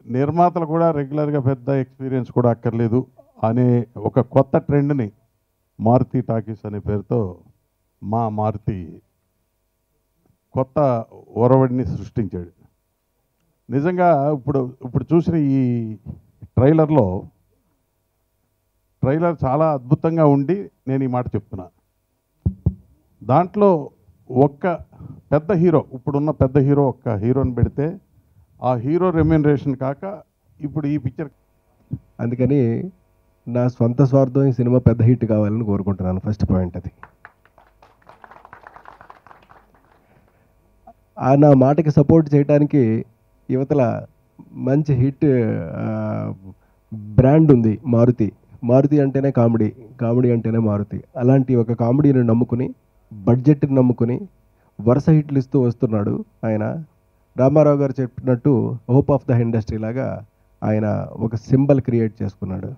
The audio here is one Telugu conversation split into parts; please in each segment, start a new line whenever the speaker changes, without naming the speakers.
నిర్మాతలు కూడా రెగ్యులర్గా పెద్ద ఎక్స్పీరియన్స్ కూడా అక్కర్లేదు అనే ఒక కొత్త ట్రెండ్ని మారుతి టాకీస్ అనే పేరుతో మా మారుతి కొత్త ఒరవడిని సృష్టించాడు నిజంగా ఇప్పుడు ఇప్పుడు చూసిన ఈ ట్రైలర్లో ట్రైలర్ చాలా అద్భుతంగా ఉండి నేను ఈ మాట చెప్తున్నా దాంట్లో ఒక్క పెద్ద హీరో ఇప్పుడున్న పెద్ద హీరో ఒక్క హీరోని పెడితే ఆ హీరో రెమ్యూనరేషన్ కాక ఇప్పుడు ఈ పిక్చర్
అందుకని నా స్వంత స్వార్థం ఈ సినిమా పెద్ద హిట్ కావాలని కోరుకుంటున్నాను ఫస్ట్ పాయింట్ అది ఆ నా మాటకి సపోర్ట్ చేయడానికి యువతల మంచి హిట్ బ్రాండ్ ఉంది మారుతి మారుతి అంటేనే కామెడీ కామెడీ అంటేనే మారుతి అలాంటి ఒక కామెడీని నమ్ముకుని బడ్జెట్ని నమ్ముకుని వరుస హిట్లు ఇస్తూ వస్తున్నాడు ఆయన రామారావు గారు చెప్పినట్టు హోప్ ఆఫ్ ద ఇండస్ట్రీ లాగా ఆయన ఒక సింబల్ క్రియేట్ చేసుకున్నాడు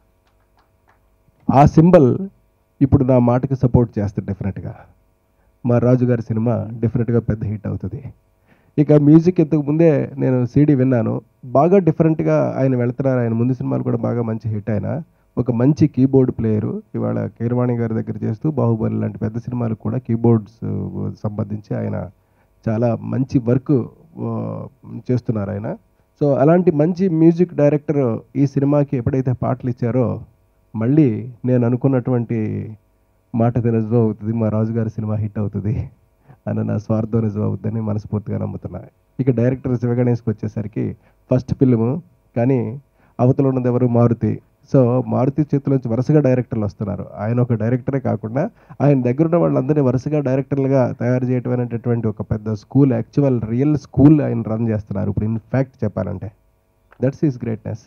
ఆ సింబల్ ఇప్పుడు నా మాటకి సపోర్ట్ చేస్తుంది డెఫినెట్గా మా రాజు గారి సినిమా డెఫినెట్గా పెద్ద హిట్ అవుతుంది ఇక మ్యూజిక్ ఇంతకు ముందే నేను సీడీ విన్నాను బాగా డిఫరెంట్గా ఆయన వెళ్తున్నారు ఆయన ముందు సినిమాలు కూడా బాగా మంచి హిట్ ఆయన ఒక మంచి కీబోర్డ్ ప్లేయరు ఇవాళ కీరవాణి గారి దగ్గర చేస్తూ బాహుబలి లాంటి పెద్ద సినిమాలకు కూడా కీబోర్డ్స్ సంబంధించి ఆయన చాలా మంచి వర్క్ చేస్తున్నారు ఆయన సో అలాంటి మంచి మ్యూజిక్ డైరెక్టర్ ఈ సినిమాకి ఎప్పుడైతే పాటలు ఇచ్చారో మళ్ళీ నేను అనుకున్నటువంటి మాట నిజం అవుతుంది మా రాజుగారి సినిమా హిట్ అవుతుంది అని నా స్వార్థం నిజం అవుతుందని మనస్ఫూర్తిగా నమ్ముతున్నా ఇక డైరెక్టర్ శివగణేష్కి వచ్చేసరికి ఫస్ట్ ఫిల్ము కానీ అవతల ఉన్నది ఎవరు మారుతి సో మారుతి చేతిలోంచి వరుసగా డైరెక్టర్లు వస్తున్నారు ఆయన ఒక డైరెక్టరే కాకుండా ఆయన దగ్గర ఉన్న వాళ్ళందరినీ వరుసగా డైరెక్టర్లుగా తయారు చేయటం అనేటటువంటి ఒక పెద్ద స్కూల్ యాక్చువల్ రియల్ స్కూల్ ఆయన రన్ చేస్తున్నారు ఇప్పుడు ఇన్ఫ్యాక్ట్ చెప్పాలంటే దట్స్ ఈస్ గ్రేట్నెస్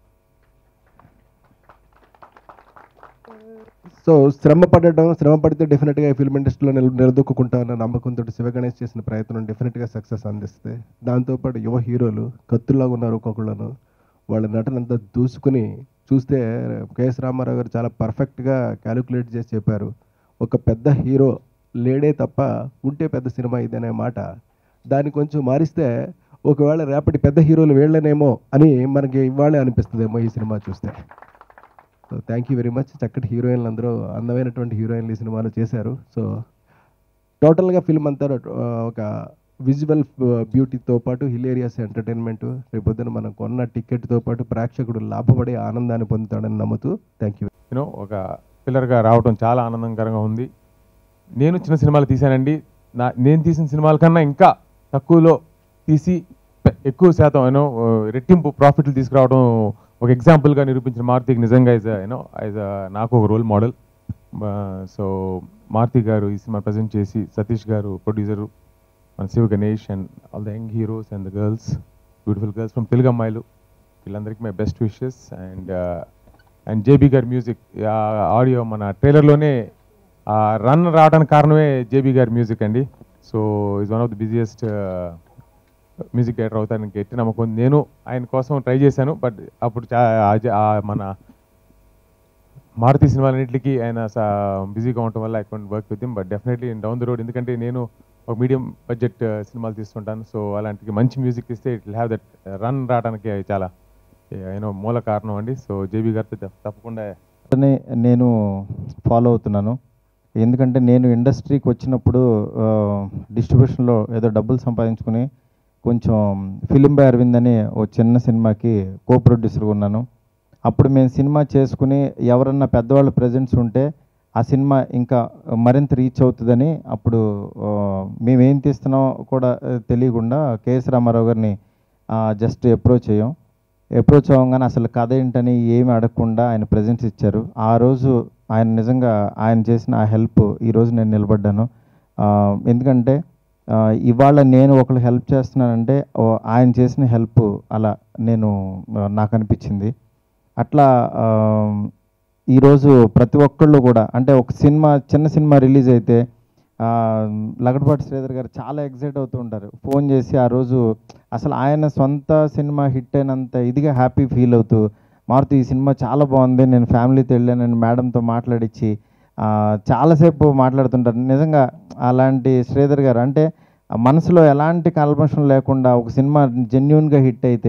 సో శ్రమ పడటం శ్రమ పడితే డెఫినెట్గా ఈ ఫిల్మ్ ఇండస్ట్రీలో నిల నిలదొక్కుంటామన్న నమ్మకంతో శివగణేష్ చేసిన ప్రయత్నం డెఫినెట్గా సక్సెస్ అందిస్తుంది దాంతోపాటు యువ హీరోలు కత్తులాగా ఉన్నారు ఒక్కొక్కళ్ళను వాళ్ళ నటన అంతా దూసుకుని చూస్తే కేఎస్ రామారావు గారు చాలా పర్ఫెక్ట్గా క్యాలిక్యులేట్ చేసి చెప్పారు ఒక పెద్ద హీరో లేడే తప్ప ఉంటే పెద్ద సినిమా ఇదనే మాట దాన్ని కొంచెం మారిస్తే ఒకవేళ రేపటి పెద్ద హీరోలు వీళ్ళనేమో అని మనకి ఇవాళే అనిపిస్తుందేమో ఈ సినిమా చూస్తే so thank you very much చక్కటి హీరోయిన్లు అందరూ అందమైనటువంటి హీరోయిన్లు ఈ సినిమాలో చేశారు సో టోటల్గా ఫిల్మ్ అంతా ఆ, ఒక విజువల్ బ్యూటీతో పాటు హిలేరియస్ ఎంటర్టైన్మెంట్ రేపొద్దున మనం కొన్న టికెట్తో పాటు ప్రేక్షకుడు లాభపడే ఆనందాన్ని పొందుతాడని నమ్ముతూ థ్యాంక్ యూ
యూనో ఒక పిల్లర్గా రావడం చాలా ఆనందకరంగా ఉంది నేను చిన్న సినిమాలు తీశానండి నా నేను తీసిన సినిమాల కన్నా ఇంకా తక్కువలో తీసి పె- ఎక్కువ శాతం యూనో రెట్టింపు ప్రాఫిట్లు తీసుకురావడం ఒక ఎగ్జాంపుల్గా నిరూపించిన మారుతికి నిజంగా ఇస్ యూనో యాజ్ నాకు ఒక రోల్ మోడల్ సో మారుతి గారు ఈ సినిమా ప్రజెంట్ చేసి సతీష్ గారు ప్రొడ్యూసరు మన Shiva Ganesh and all the young heroes and the girls beautiful girls from Telugu అమ్మాయిలు వీళ్ళందరికీ my best wishes and and JB గారి మ్యూజిక్ ఆడియో మన ట్రైలర్లోనే రన్ రావడానికి కారణమే జేబీ గారి మ్యూజిక్ అండి so is one of the busiest music director అవుతానికి గట్టి నమ్మకం ఉంది. నేను ఆయన కోసం ట్రై చేశాను బట్ అప్పుడు చా ఆ జ- ఆ మన మారుతి సినిమాలన్నింటికి ఆయన బిజీగా ఉండటం వల్ల I couldn't work with him but definitely down the road ఎందుకంటే నేను ఒక మీడియం బడ్జెట్ సినిమాలు తీస్తుంటాను సో అలాంటి మంచి మ్యూజిక్ ఇస్తే it will have that run రావడానికి చాలా యూనో మూల కారణం అండి సో జేబీ గారితో తప్ప- తప్పకుండా
అతనే నేను ఫాలో అవుతున్నాను ఎందుకంటే నేను ఇండస్ట్రీకి వచ్చినప్పుడు డిస్ట్రిబ్యూషన్లో ఏదో డబ్బులు సంపాదించుకుని కొంచెం ఫిలిం బై అరవింద్ అని ఓ చిన్న సినిమాకి కో ప్రొడ్యూసర్గా ఉన్నాను అప్పుడు మేము సినిమా చేసుకుని ఎవరన్నా పెద్దవాళ్ళు ప్రజెంట్స్ ఉంటే ఆ సినిమా ఇంకా మరింత రీచ్ అవుతుందని అప్పుడు ఆ, మేము ఏం తీస్తున్నాం కూడా ఆ, తెలియకుండా కేఎస్ రామారావు గారిని జస్ట్ అప్రోచ్ అయ్యాం అప్రోచ్ అవ్వగానే అసలు కథ ఏంటని ఏమి అడగకుండా ఆయన ప్రజెన్స్ ఇచ్చారు ఆ రోజు ఆయన నిజంగా ఆయన చేసిన ఆ హెల్ప్ ఈరోజు నేను నిలబడ్డాను ఆ, ఎందుకంటే ఆ, ఇవాళ నేను ఒకరు హెల్ప్ చేస్తున్నానంటే ఓ, ఆయన చేసిన హెల్ప్ అలా నేను ఆ, నాకు అనిపించింది అట్లా ఆ, ఈరోజు ప్రతి ఒక్కళ్ళు కూడా అంటే ఒక సినిమా చిన్న సినిమా రిలీజ్ అయితే ఆ, లగడపాటి శ్రీధర్ గారు చాలా ఎగ్జైట్ అవుతూ ఉంటారు ఫోన్ చేసి ఆ రోజు అసలు ఆయన సొంత సినిమా హిట్ అయినంత ఇదిగా హ్యాపీ ఫీల్ అవుతూ మారుతి ఈ సినిమా చాలా బాగుంది నేను ఫ్యామిలీతో వెళ్ళానని మేడంతో మాట్లాడించి ఆ, చాలాసేపు మాట్లాడుతుంటారు నిజంగా అలాంటి శ్రీధర్ గారు అంటే ఆ మనసులో ఎలాంటి కల్మషం లేకుండా ఒక సినిమా జెన్యున్గా హిట్ అయితే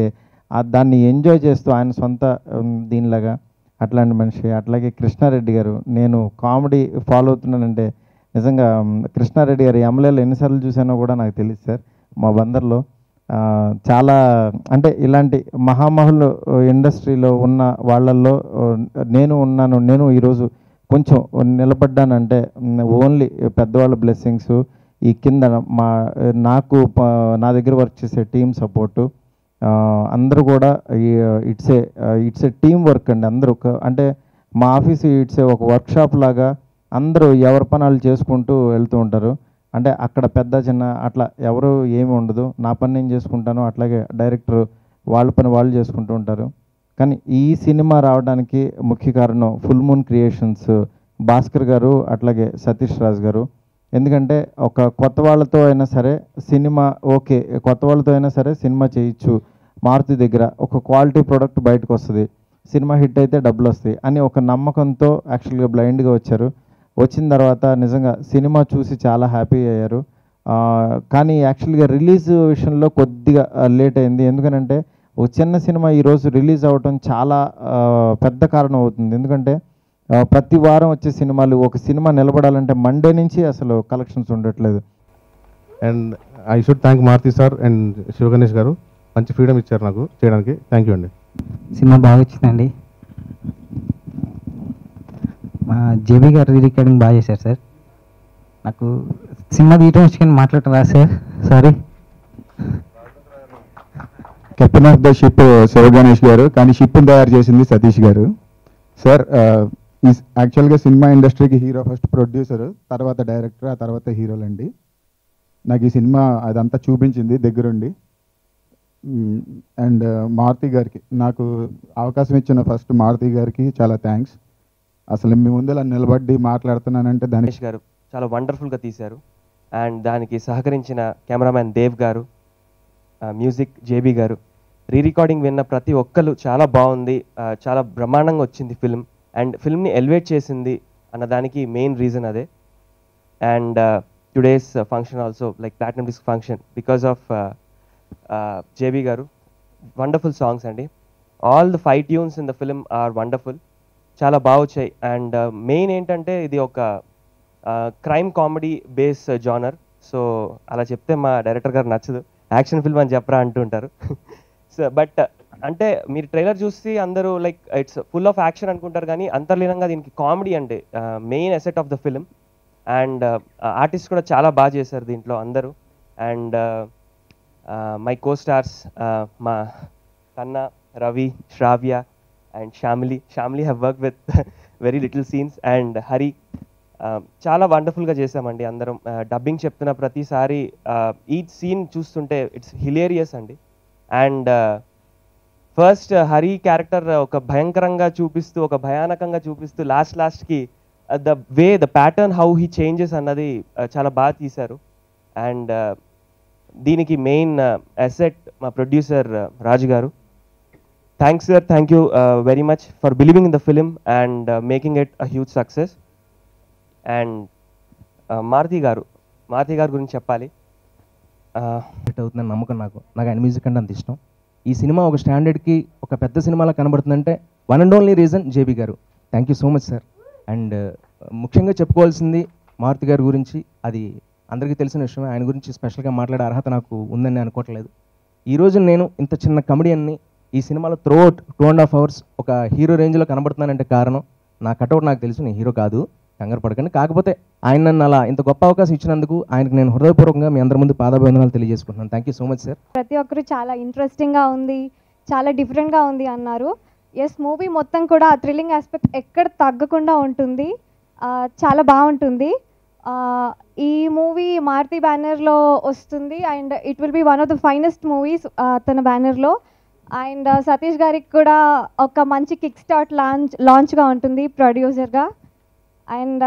ఆ దాన్ని ఎంజాయ్ చేస్తూ ఆయన సొంత ఉమ్, దీనిలాగా అట్లాంటి మనిషి అట్లాగే కృష్ణారెడ్డి గారు నేను కామెడీ ఫాలో అవుతున్నానంటే నిజంగా ఉమ్, కృష్ణారెడ్డి గారు ఎమ్మెల్యేలు ఎన్నిసార్లు చూసానో కూడా నాకు తెలియదు సార్ మా బందర్లో ఆ, చాలా అంటే ఇలాంటి మహామహులు ఇండస్ట్రీలో ఉన్న వాళ్ళల్లో ఆ, నేను ఉన్నాను నేను ఈరోజు కొంచెం నిలబడ్డానంటే ఓన్లీ పెద్దవాళ్ళ బ్లెస్సింగ్స్ ఈ కింద మా నాకు ప- నా దగ్గర వర్క్ చేసే టీం సపోర్టు అందరూ కూడా it's a it's a team work అండి అందరూ ఒక- అంటే మా ఆఫీస్ ఇట్స్ ఏ ఒక వర్క్ షాప్ లాగా అందరూ ఎవరి పని వాళ్ళు చేసుకుంటూ వెళ్తూ ఉంటారు అంటే అక్కడ పెద్ద చిన్న అట్లా ఎవరు ఏమి ఉండదు నా పని నేను చేసుకుంటాను అట్లాగే డైరెక్టర్ వాళ్ళ పని వాళ్ళు చేసుకుంటూ ఉంటారు కానీ ఈ సినిమా రావడానికి ముఖ్య కారణం ఫుల్ మూన్ క్రియేషన్స్ భాస్కర్ గారు అట్లాగే సతీష్ రాజ్ గారు ఎందుకంటే ఒక కొత్త వాళ్ళతో అయినా సరే సినిమా ఓకే కొత్త వాళ్ళతో అయినా సరే సినిమా చేయొచ్చు మారుతి దగ్గర ఒక క్వాలిటీ ప్రోడక్ట్ బయటకు వస్తుంది సినిమా హిట్ అయితే డబ్బులు వస్తాయి అని ఒక నమ్మకంతో యాక్చువల్గా బ్లైండ్గా వచ్చారు వచ్చిన తర్వాత నిజంగా సినిమా చూసి చాలా హ్యాపీ అయ్యారు ఆ, కానీ యాక్చువల్గా రిలీజ్ విషయంలో కొద్దిగా లేట్ అయింది ఎందుకనంటే ఒక చిన్న సినిమా ఈరోజు రిలీజ్ అవ్వటం చాలా ఆ, పెద్ద కారణం అవుతుంది ఎందుకంటే ఆ, ప్రతి వారం వచ్చే సినిమాలు ఒక సినిమా నిలబడాలంటే మండే నుంచి అసలు కలెక్షన్స్ ఉండట్లేదు
and I should thank Maruthi sir and Shiva Ganesh గారు మంచి ఫ్రీడమ్ ఇచ్చారు నాకు చేయడానికి థ్యాంక్ యూ అండి
సినిమా బాగా వచ్చిందండి మా జేబీ గారు రీ రికార్డింగ్ బాగా చేశారు సార్ నాకు సినిమా తీయటం వచ్చి కానీ మాట్లాడటం రా sir sorry
captain of the ship Shiva Ganesh గారు కానీ షిప్ తయారు చేసింది సతీష్ గారు సార్ ఈ యాక్చువల్గా సినిమా ఇండస్ట్రీకి హీరో ఫస్ట్ ప్రొడ్యూసర్ తర్వాత డైరెక్టర్ ఆ తర్వాత హీరోలండి నాకు ఈ సినిమా అదంతా చూపించింది దగ్గరుండి అండ్ మారుతి గారికి నాకు అవకాశం ఇచ్చిన ఫస్ట్ మారుతి గారికి చాలా థ్యాంక్స్ అసలు మీ ముందు ఇలా నిలబడి మాట్లాడుతున్నానంటే దానికి
గణేష్ గారు చాలా వండర్ఫుల్గా తీశారు అండ్ దానికి సహకరించిన కెమెరామ్యాన్ దేవ్ గారు ఆ, మ్యూజిక్ జేబీ గారు రీ రికార్డింగ్ విన్న ప్రతి ఒక్కరు చాలా బాగుంది ఆ, చాలా బ్రహ్మాండంగా వచ్చింది ఫిల్మ్ అండ్ ఫిల్మ్ని ఎలివేట్ చేసింది అన్న దానికి మెయిన్ రీజన్ అదే and today's function also like platinum disc function because of JB గారు వండర్ఫుల్ సాంగ్స్ అండి all the five tunes in the film are wonderful చాలా బాగా వచ్చాయి అండ్ మెయిన్ ఏంటంటే ఇది ఒక crime comedy base genre so అలా చెప్తే మా డైరెక్టర్ గారు నచ్చదు యాక్షన్ ఫిల్మ్ అని చెప్పరా అంటుంటారు సో బట్ అంటే మీరు ట్రైలర్ చూసి అందరూ like it's full of action అనుకుంటారు కానీ అంతర్లీనంగా దీనికి కామెడీ అంటే main asset of the film and artist కూడా చాలా బాగా చేశారు దీంట్లో అందరూ అండ్ మై కో స్టార్స్ మా Kanna Ravi Shravya and Shyamili Shyamili have work with very little scenes and Hari Uh, చాలా వండర్ఫుల్గా చేసామండి అందరం డబ్బింగ్ చెప్తున్న ప్రతిసారి ఈ సీన్ చూస్తుంటే ఇట్స్ హిలేరియస్ అండి అండ్ ఫస్ట్ హరి క్యారెక్టర్ ఒక భయంకరంగా చూపిస్తూ ఒక భయానకంగా చూపిస్తూ లాస్ట్ లాస్ట్కి the way the pattern how he changes అన్నది uh, చాలా బాగా తీశారు అండ్ దీనికి మెయిన్ అసెట్ మా ప్రొడ్యూసర్ రాజు గారు thanks sir thank you very much for believing in the film and making it a huge success and Maruthi గారు మారుతి గారి గురించి చెప్పాలి Uh,
హిట్ అవుతుందని నమ్మకం నాకు నాకు ఆయన మ్యూజిక్ అంటే అంత ఇష్టం ఈ సినిమా ఒక స్టాండర్డ్కి ఒక పెద్ద సినిమాలా కనబడుతుందంటే one and only reason JB గారు thank you so much sir and ముఖ్యంగా చెప్పుకోవాల్సింది మారుతి గారి గురించి అది అందరికీ తెలిసిన విషయమే ఆయన గురించి స్పెషల్గా మాట్లాడే అర్హత నాకు ఉందని నేను అనుకోవట్లేదు ఈ రోజు నేను ఇంత చిన్న కమెడియన్ని ఈ సినిమాలో throughout two and half hours ఒక హీరో రేంజ్లో కనబడుతున్నానంటే కారణం నా కటౌట్ నాకు తెలుసు నేను హీరో కాదు కంగారు పడకండి కాకపోతే ఆయన నన్ను అలా ఇంత గొప్ప అవకాశం ఇచ్చినందుకు ఆయనకు నేను హృదయపూర్వకంగా మీ అందరి ముందు పాదాభివందనాలు తెలియజేసుకుంటున్నాను thank you so much sir
ప్రతి ఒక్కరు చాలా ఇంట్రెస్టింగ్గా ఉంది చాలా డిఫరెంట్గా ఉంది అన్నారు ఎస్ మూవీ మొత్తం కూడా ఆ థ్రిల్లింగ్ ఆస్పెక్ట్ ఎక్కడ తగ్గకుండా ఉంటుంది ఆ, చాలా బాగుంటుంది ఆ, ఈ మూవీ మారుతి బ్యానర్లో వస్తుంది and it will be one of the finest movies తన బ్యానర్లో అండ్ సతీష్ గారికి కూడా ఒక మంచి కిక్ స్టార్ట్ లాంచ్ లాంచ్గా ఉంటుంది ప్రొడ్యూసర్గా and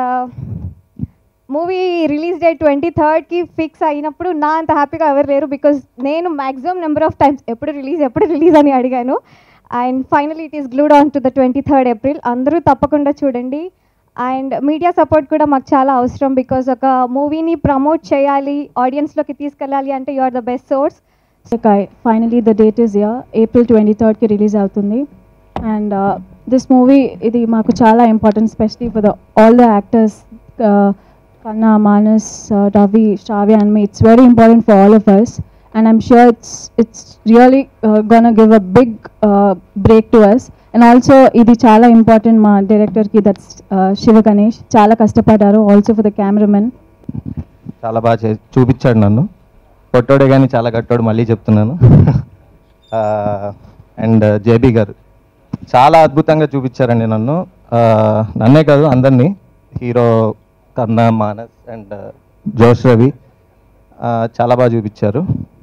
movie release date twenty థర్డ్కి ఫిక్స్ అయినప్పుడు నా అంత హ్యాపీగా ఎవరు లేరు బికాజ్ నేను మ్యాక్సిమం నెంబర్ ఆఫ్ టైమ్స్ ఎప్పుడు రిలీజ్ ఎప్పుడు రిలీజ్ అని అడిగాను and final it is glued on to the twenty third April అందరూ తప్పకుండా చూడండి అండ్ మీడియా సపోర్ట్ కూడా మాకు చాలా అవసరం బికాజ్ ఒక మూవీని ప్రమోట్ చేయాలి ఆడియన్స్లోకి తీసుకెళ్ళాలి అంటే you are the best source
finally the date is year April twenty థర్డ్కి రిలీజ్ అవుతుంది అండ్ దిస్ మూవీ ఇది మాకు చాలా important specially for the all the actors Kanna Manas Ravi Shravya and me it's very important for all of us and I'm sure it's it's really uh, gonna give a big uh, break to us. And also, ఇది చాలా ఇంపార్టెంట్ మా డైరెక్టర్కి దట్స్ శివ గణేష్ చాలా కష్టపడ్డారు ఆల్సో ఫర్ ద కెమెరామెన్
చాలా బాగా చే చూపించాడు నన్ను కొట్టోడే కానీ చాలా కట్టోడు మళ్ళీ చెప్తున్నాను అండ్ జేబీ గారు చాలా అద్భుతంగా చూపించారండి నన్ను ఆ, నన్నే కాదు అందరినీ హీరో కన్నా మానస్ అండ్ జోష్ రవి ఆ, చాలా బాగా చూపించారు